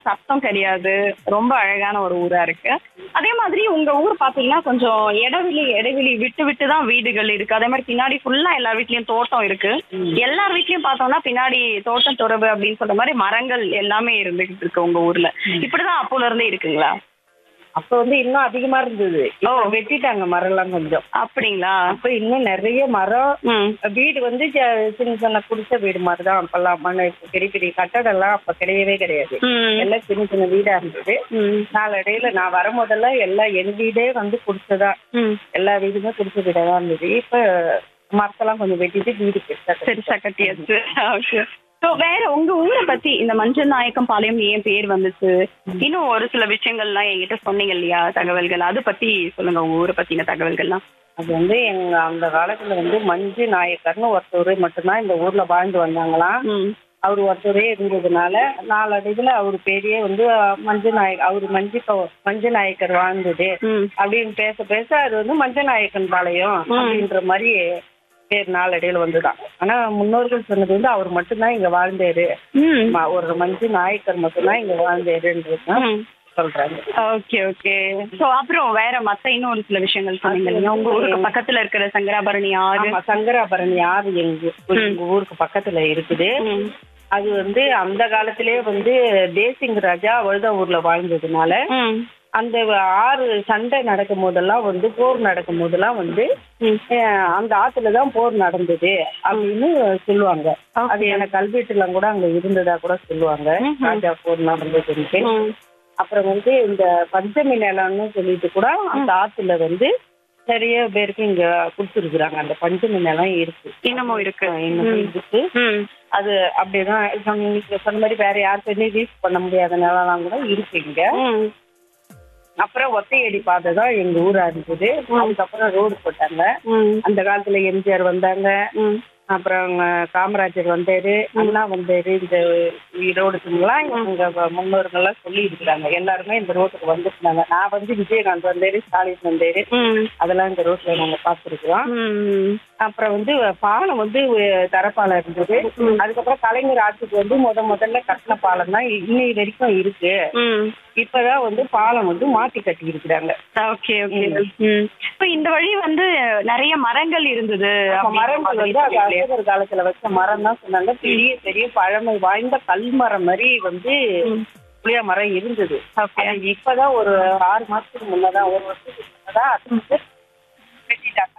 சத்தம் கிடையாது ரொம்ப அழகான ஒரு ஊரா இருக்கு அதே மாதிரி உங்க ஊர் பாத்தீங்கன்னா கொஞ்சம் இடைவெளி இடைவெளி விட்டு விட்டு தான் வீடுகள் இருக்கு அதே மாதிரி பின்னாடி ஃபுல்லா எல்லார் வீட்லயும் தோட்டம் இருக்கு எல்லார் வீட்லயும் பார்த்தோம்னா பின்னாடி தோட்டம் துறவு அப்படின்னு சொல்ற மாதிரி மரங்கள் எல்லாமே இருந்துகிட்டு இருக்கு உங்க ஊர்ல இப்படிதான் அப்போல இருந்தே இருக்குங்களா அப்ப வந்து இன்னும் அதிகமா இருந்தது இப்போ வெட்டிட்டாங்க மரம் எல்லாம் கொஞ்சம் அப்படிங்களா அப்ப இன்னும் நிறைய மரம் ம் வீடு வந்து ஜ- சின்ன சின்ன குடிசை வீடு மாதிரி தான் அப்பெல்லாம் மண்ணு பெரிய பெரிய கட்டடம் எல்லாம் அப்ப கிடையவே கிடையாது ம் எல்லாம் சின்ன சின்ன வீடா இருந்தது ம் நாளடையில நான் வரும்போதெல்லாம் எல்லாம் என் வீடே வந்து குடிசைதான் ம் எல்லா வீடுமே குடிசை வீடா தான் இருந்தது இப்ப மரத்தெல்லாம் கொஞ்சம் வெட்டிட்டு வீடு பெருசா பெருசா கட்டியாச்சு ஓகே ஸோ வேற உங்க ஊரை பத்தி இந்த மஞ்சள் நாயக்கம் பாளையம் ஏன் பேர் வந்துச்சு இன்னும் ஒரு சில விஷயங்கள்லாம் என்கிட்ட சொன்னீங்க இல்லையா தகவல்கள் அது பத்தி சொல்லுங்க உங்க ஊரை பத்தின தகவல்கள்லாம் அது வந்து எங்க அந்த காலத்துல வந்து மஞ்சு நாயக்கர்னு ஒருத்தர் மட்டும்தான் இந்த ஊர்ல வாழ்ந்து வந்தாங்களாம் ம் அவர் ஒருத்தரே இருந்ததுனால நாளடைவில் அவர் பேரையே வந்து அஹ், மஞ்சு நாயக் அவர் மஞ்சு கவ- மஞ்சு நாயக்கர் வாழ்ந்தது ம் அப்படின்னு பேச பேச அது வந்து மஞ்ச நாயக்கன் பாளையம் அப்படின்ற மாதிரி பேர் நாளடைவில் வந்துதான் ஆனா முன்னோர்கள் சொன்னது வந்து அவர் மட்டும்தான் இங்க வாழ்ந்தாரு ம் ம- ஒரு மஞ்சு நாயக்கர் மட்டும்தான் இங்க வாழ்ந்தாருன்றதுதான் ம் சொல்றாங்க ஓகே ஓகே ஸோ அப்புறம் வேற மத்த இன்னும் ஒரு சில விஷயங்கள் சொன்னீங்க இல்லையா உங்க ஊருக்கு பக்கத்துல இருக்கிற சங்கராபரணி ஆறு ஆமா சங்கராபரணி ஆறு எங்க எங்க ஊருக்கு பக்கத்துல இருக்குது ம் அது வந்து அந்த காலத்திலே வந்து தேசிங் ராஜா வழுதாவூர்ல வாழ்ந்ததுனால ம் அந்த ஆறு சண்டை நடக்கும் போதெல்லாம் வந்து போர் நடக்கும் போதெல்லாம் வந்து ம். அஹ், அந்த ஆத்துல தான் போர் நடந்தது அப்படின்னு சொல்லுவாங்க அது எனக்கு கல்வெட்டுலாம் கூட அங்க இருந்ததா கூட சொல்லுவாங்க ராஜா போர் நடந்ததுன்ட்டு ம் அப்புறம் வந்து இந்த பஞ்சமி நிலம்னு சொல்லிட்டு கூட அந்த ஆத்துல வந்து நிறைய பேருக்கு இங்க கொடுத்துருக்குறாங்க அந்த பஞ்சமி நிலம் இருக்கு இன்னமும் இருக்கு இன்னும் இருக்கு ம் அது அப்படிதான் சொன்ன- நீங்க சொன்ன மாதிரி வேற யாருக்குமே ரீச் பண்ண முடியாத நிலம்லாம் கூட இருக்கு இங்க ம் அப்புறம் ஒத்தையடி பாதை தான் எங்க ஊரா இருந்தது அதுக்கப்புறம் ரோடு போட்டாங்க ம் அந்த காலத்துல எம்ஜிஆர் வந்தாங்க ம் அப்புறம் அஹ், காமராஜர் வந்தாரு அண்ணா வந்தாரு இந்த ரோடுக்குலாம் எங்க முன்னோர்கள்லாம் சொல்லி இருக்கிறாங்க எல்லாருமே இந்த ரோட்டுக்கு வந்துருந்தாங்க நான் வந்து விஜயகாந்த் வந்தாரு ஸ்டாலின் வந்தாரு ம் அதெல்லாம் இந்த ரோட்ல நாங்க பார்த்துருக்கோம் ம் அப்புறம் வந்து பாலம் வந்து அஹ், தரப்பாலம் இருந்தது அதுக்கப்புறம் கலைஞர் ஆட்சிக்கு வந்து முத முதல்ல கட்டின பாலம் தான் இன்னை வரைக்கும் இருக்கு ம் இப்பதான் வந்து பாலம் வந்து மாத்தி கட்டி இருக்கிறாங்க ஓகே ஓகே ம் இப்போ இந்த வழி வந்து நிறைய மரங்கள் இருந்தது மரங்கள் வந்து அது அசோகர் காலத்துல வச்ச மரம் தான் சொன்னாங்க பெரிய பெரிய பழமை வாய்ந்த கல் மரம் மாதிரி வந்து புளிய மரம் இருந்தது அது இப்பதான் ஒரு ஆறு மாசத்துக்கு முன்னதான் ஒரு வருஷத்துக்கு முன்னதான் அது வந்து வெட்டிட்டாங்க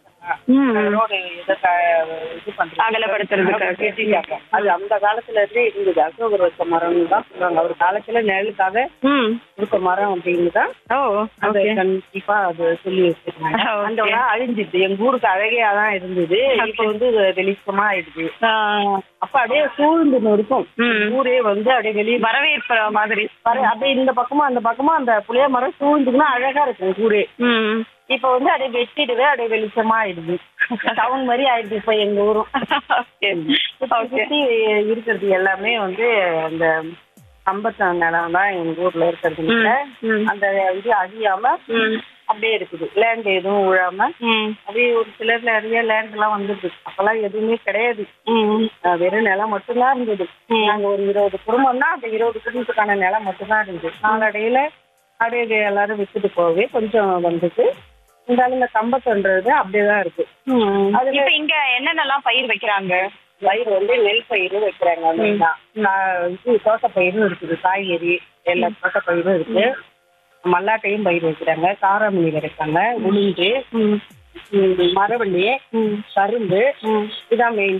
ரோடு இதை க- இது பண்றது அகலப்படுத்துறதுக்காக. வெட்டிட்டாங்க. அது அந்த காலத்துல இருந்தே இருந்தது அசோகர் வச்ச மரம்னு தான் சொல்றாங்க அவர் காலத்துல நிழலுக்காக ம் இருக்க மரம் அப்படின்னு தான் ஓ அந்த கண்டிப்பா அது சொல்லி வச்சிருக்காங்க Okay. அந்த ஊரா அழிஞ்சிட்டு எங்க ஊருக்கு அழகையா தான் இருந்தது இப்ப வந்து வெளிச்சமா ஆயிடுது அப்ப அப்படியே சூழ்ந்து இருக்கும் ம். ஊரே வந்து அப்படியே வெளியே வரவேற்பு மாதிரி வர அப்படியே இந்த பக்கமா அந்த பக்கமா அந்த புளிய மரம் சூழ்ந்துக்குன்னா அழகா இருக்கும் ஊரே ம் இப்ப வந்து அப்படியே வெட்டிடுவே அப்படியே வெளிச்சமா ஆயிடுது டவுன் மாதிரி ஆயிடுது இப்ப எங்க ஊரும் ஓகே சுத்தி சுத்தி இருக்கிறது எல்லாமே வந்து அந்த கம்பத்த நிலம் தான் எங்க ஊர்ல இருக்கிறதுனால ம். அந்த இது அழியாம ம் அப்படியே இருக்குது லேண்ட் எதுவும் விழாம ம் அப்படியே ஒரு சிலர் நிறைய லேண்ட் எல்லாம் வந்துருக்கு அப்பெல்லாம் எதுவுமே கிடையாது ம் அஹ் வெறும் நிலம் மட்டும்தான் இருந்தது நாங்க ஒரு இருபது குடும்பம்னா அந்த இருபது குடும்பத்துக்கான நிலம் மட்டும்தான் இருந்தது நாளடையில அப்படியே இது எல்லாரும் வித்துட்டு போகவே கொஞ்சம் வந்துட்டு இருந்தாலும் இந்த கம்பத்துன்றது அப்படியேதான் இருக்கு அதுல இப்போ இங்க என்னென்னலாம் பயிர் வைக்கிறாங்க பயிர் வந்து நெல் பயிர் வைக்கிறாங்க அவ்வளவுதான். கா- இது தோட்டப்பயிரும் இருக்குது காய்கறி எல்லா தோட்டப்பயிரும் இருக்கு மல்லாட்டையும் பயிர் வைக்கிறாங்க காராமணி விதைக்காங்க உளுந்து ம், மரவள்ளி கரும்பு இதான் மெயின்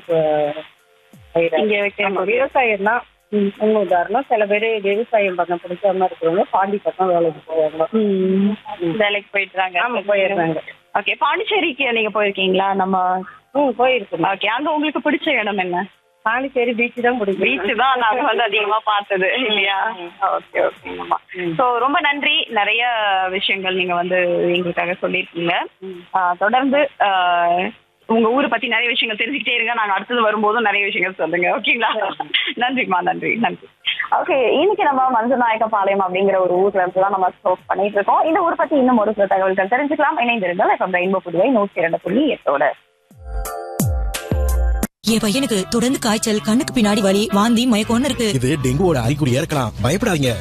பயிர் இங்க வைக்கிறாங்க. விவசாயம் தான் உங்க உதாரணம் சில பேர் விவசாயம் பண்ண பிடிக்காம இருக்கிறவங்க பாண்டி பக்கம் வேலைக்கு போவாங்க வேலைக்கு போயிட்டுறாங்க ஆமா போயிடுறாங்க ஓகே பாண்டிச்சேரிக்கு நீங்க போயிருக்கீங்களா நம்ம ம் போயிருக்கோம் ஓகே அங்க உங்களுக்கு பிடிச்ச இடம் என்ன பாண்டிச்சேரி பீச் தான் பிடிக்கும் பீச் தான் நாங்க வந்து அதிகமா பார்த்தது இல்லையா ஓகே ஓகேங்கம்மா ஸோ ரொம்ப நன்றி நிறைய விஷயங்கள் நீங்க வந்து எங்களுக்காக சொல்லியிருக்கீங்க ஆஹ் தொடர்ந்து ஆஹ் உங்க ஊரை பத்தி நிறைய விஷயங்கள் தெரிஞ்சுக்கிட்டே இருங்க நாங்க அடுத்தது வரும்போதும் நிறைய விஷயங்கள் சொல்லுங்க ஓகேங்களா நன்றிம்மா நன்றி நன்றி ஓகே இன்னைக்கு நம்ம மஞ்சநாயக்க பாளையம் அப்படிங்கிற ஒரு ஊர்ல இருந்து தான் நம்ம ஸ்டோப் பண்ணிட்டு இருக்கோம் இந்த ஊரை பத்தி இன்னும் ஒரு சில தகவல்கள் தெரிஞ்சுக்கலாம் இணைந்திருங்கள் இப்போ ரெயின்போ புதுவை நூற்றி இரண்டு புள்ளி எட்டோட என் பையனுக்கு தொடர்ந்து காய்ச்சல் கண்ணுக்கு பின்னாடி வலி வாந்தி மயக்கம்னு இருக்கு இது டெங்குவோட அறிகுறியா இருக்கலாம் பயப்படாதீங்க